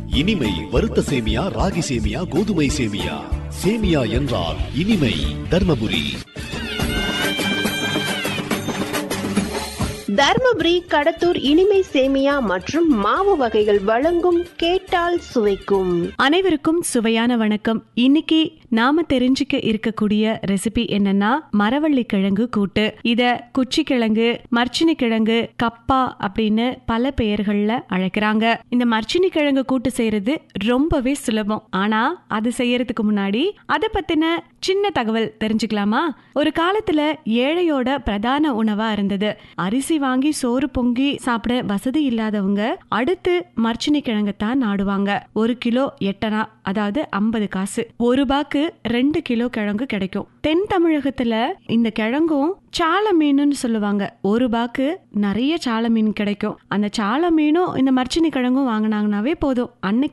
இனிமை வறுத்த சேமியா ராகி சேமியா கோதுமை சேமியா சேமியா என்றால் இனிமை தர்மபுரி தர்மபுரி கடத்தூர் இனிமை சேமியா மற்றும் மாவு வகைகள் வழங்கும் கேட்டால் சுவைக்கும் அனைவருக்கும் சுவையான வணக்கம் இன்னைக்கு நாம தெரிஞ்சுக்க இருக்கக்கூடிய ரெசிபி என்னன்னா மரவள்ளி கிழங்கு கூட்டு இத குச்சி கிழங்கு மர்ச்சினி கிழங்கு கப்பா அப்படின்னு பல பெயர்கள்ல அழைக்கிறாங்க இந்த மர்ச்சினி கிழங்கு கூட்டு செய்யறது ரொம்பவே சுலபம் ஆனா அது செய்யறதுக்கு முன்னாடி அதை பத்தின சின்ன தகவல் தெரிஞ்சுக்கலாமா ஒரு காலத்துல ஏழையோட பிரதான உணவா இருந்தது அரிசி வாங்கி சோறு பொங்கி சாப்பிட வசதி இல்லாதவங்க அடுத்து மர்ச்சினி கிழங்கத்தான் நாடுவாங்க ஒரு கிலோ எட்டனா அதாவது ஐம்பது காசு ஒரு ரூபாய்க்கு ரெண்டு கிலோ கிழங்கு கிடைக்கும் தென் தமிழகத்துல இந்த கிழங்கும் சால மீனுன்னு சொல்லுவாங்க ஒரு ரூபாய்க்கு நிறைய சால மீன் கிடைக்கும் அந்த சால மீனும் இந்த மர்ச்சினி கிழங்கும் வாங்கினாங்கனாவே போதும் அன்னைக்கு